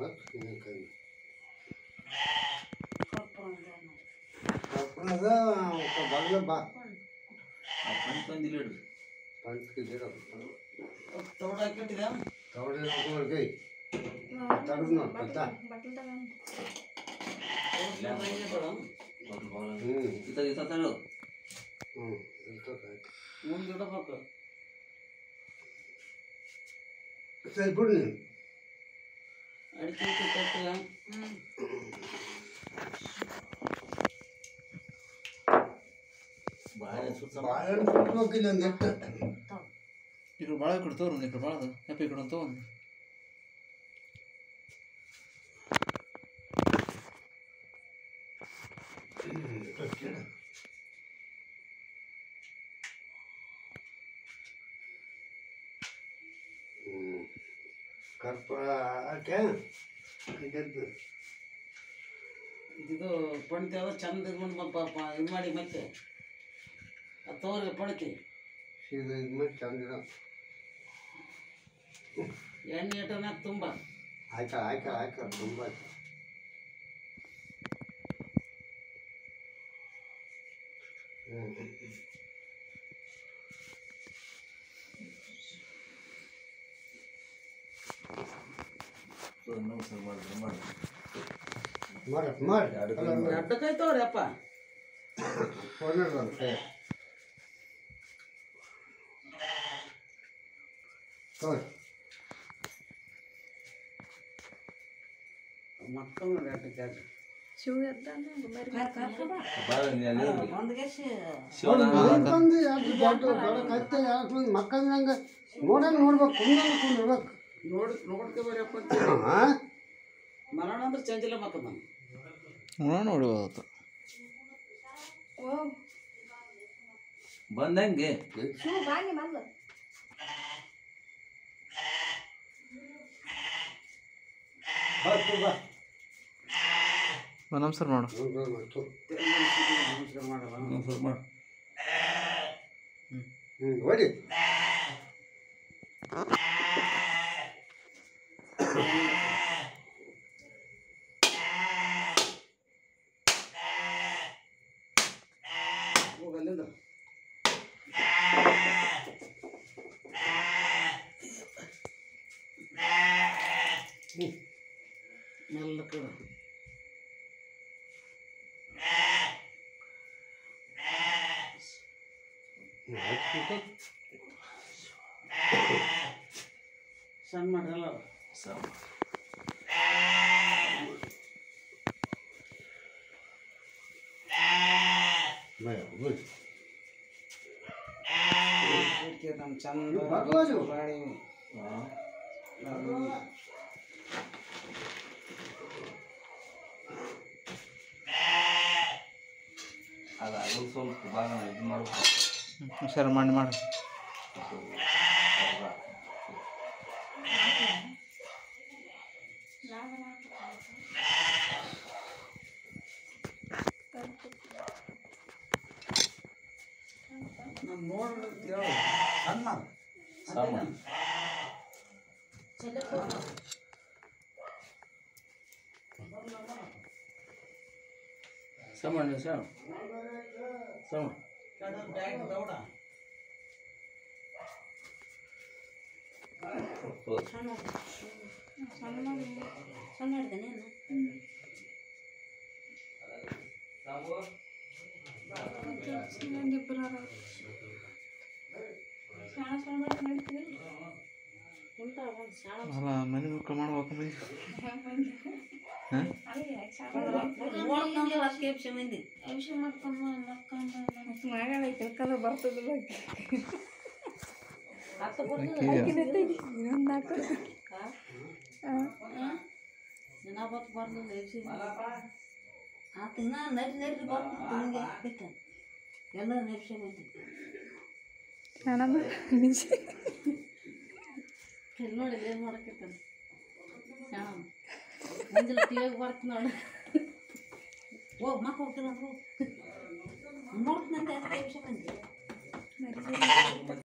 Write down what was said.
ತೆಂಗಿನಕಾಯಿ ಕೊಟ್ಕೊಂಡು ಅದ ಬಗಲ ಬಾ ಆ ಪಂಚ್ ತಂದಿಲ್ಲ ಇಡ್ರಿ ಪಂಚ್ಕಿದ್ದೀರ ತೌಡ ಹಾಕಿಟ್ಟಿದ್ಯಾ ತವಡೆ ಕೈ ತಡದ್ ನೋಡಿ ಗೊತ್ತಾ ಹ್ಞೂ ಈತ ಈತ ತಡು ಹ್ಞೂ ಇರ್ತದೆ ಮುಂದೆ ಇಡಬೇಕು ಸರಿ ಬಿಡು ನೀನು ಅಡಿಕೆ ಇಟ್ಟು ಕಟ್ಟಿಯ ಬಾಳೆ ಸುತ್ತ ಬಾಳೆಹಣ್ಣು ಕೊಟ್ಬೇಕಿಲ್ಲ ಒಂದು ಎಟ್ಟು ఇక్కడ బాగా ఇక్కడ తోరు ఇక్కడ బాగా ఎప్ప ఇక్కడ తోంది ಹ್ಞೂ ಕರ್ಪೂರ ಹಾಕೆ ಗೆದ್ದು ಇದು ಪಣಿತೆ ಅದ ಚಂದ ಇದು ಮಾಡಿ ಪಾಪ ಇದು ಮಾಡಿ ಮತ್ತೆ ಅದು ತೋರಿ ಪಣತಿ ಸೀದಾ ಇದು ಮಾಡಿ ಚಂದಿರ ಎಣ್ಣೆ ಇಟ್ಟನಾಗ ತುಂಬ ಆಯ್ತಾ ಆಯ್ತಾ ಆಯ್ತಾ ತುಂಬ ಆಯ್ತು ಹ್ಞೂ ಮಾಡಿದ್ರೆ ಮಾಡಿ ಮಾಡಿ ಮಾಡಿ ಅಡ್ಡಕಾಯಿ ತೋರಿ ಅಪ್ಪ ಫೋನ್ ಬಂತೆ ತೋರಿ ಮಕ್ಕಳು ನೋಡಿ ಅಡ್ಡಕಾಯಿ ಒಂದ್ಗೆಸಿ ತಂದು ಯಾಕೆ ದೊಡ್ಡ ದೊಡ್ಡ ಕತ್ತೆ ಯಾಕೆ ಮಕ್ಕಳಂಗೆ ನೋಡಂಗೆ ನೋಡ್ಬೇಕು ಕುಂದಂಗೆ ಕುಂದಿರ್ಬೇಕು ನೋಡಿ ನೋಡ್ಕೊ ಬರ್ಯಪ್ಪ ಅಂತ ಹಾಂ ಮರಣ ಅಂದ್ರೆ ಚಂದಿಲ್ಲ ಮಕ್ಕಳು ನಾನು ನೋಡಿ ಹೋಗುತ್ತೆ ಬಂದಂಗೆ ಹತ್ತು ಬಾ ನಮಸ್ಕಾರ ಮಾಡು ನೋಡ್ಬೇಕು ಮತ್ತು ನಮಸ್ಕಾರ ಮಾಡಲ್ಲ ಸ್ವಲ್ಪ ಮಾಡು ಹ್ಞೂ ಹೊಡಿ ಹೋಗಿ ಅಲ್ಲಿಂದ ಮೆಲ್ಲ ಕಡೆ ಆಯ್ತು ಸಣ್ಣ ಮಾಡ್ರಲ್ಲ ಭಯ ಬಿಡಿ ನಮ್ಮ ಚಂದ ಭಗವಾನು. ಗಾಡಿ ಅದು ಅದು ಸ್ವಲ್ಪ ಭಾಗ ಇದು ಮಾಡ್ಬೇಕು ಹುಷಾರು ಮಾಡಿ ಮಾಡಿ ನಾನು ನೋಡಿ ಹೇಳು ಸಣ್ಣ ಮಾಡು. ಸಣ್ಣ. ಅದೇನು? ಸಾಮಾನ್ಯ ಸಾಮ್ ಸಾಮ ಕಡೆ ಬ್ಯಾಗ್ ದೌಡ ಸಣ್ಣ ಸಣ್ಣ ಸಣ್ಣ ಹಿಡ್ದೇನೆ ಉಂಟಾ ಒಂದು ಶಾಣ ಅಲ್ಲ ಮನೆ ಮಕ್ಕಳು ಮಾಡ್ಬೇಕು ಮಂದಿ ನೋಡ್ಕೊಂಡು ಅದಕ್ಕೆ ಎಪ್ಸಿ ಮಂದಿ ಹತ್ತು ದಿನ ಬತ್ತು ಬರ್ಲಿಲ್ಲ ಎಪ್ಸಿ ಆತ ಇನ್ನ ನಡಿ ನಡಿ ಬರ್ತು ನಿಮಗೆ ಬಿಟ್ಟು ಎಲ್ಲ ನೆಪ್ಸಿ ಬಂದಿ ಇಲ್ಲಿ ನೋಡಿ ಏನು ಮಾಡಕತ್ತಾನೆ ಶಾಣ ಮುಂಜಾನೆ ಟಿವಿಯಾಗ ಬರ್ತು ನೋಡಿ ಹೋಗಿ ಮಕ್ಕ ಹೋಗ್ತೀನಿ ಹೋಗಿ ನೋಡ್ತೀನಿ ಅಂತ ಎಪ್ಸಿ ಬಂದಿ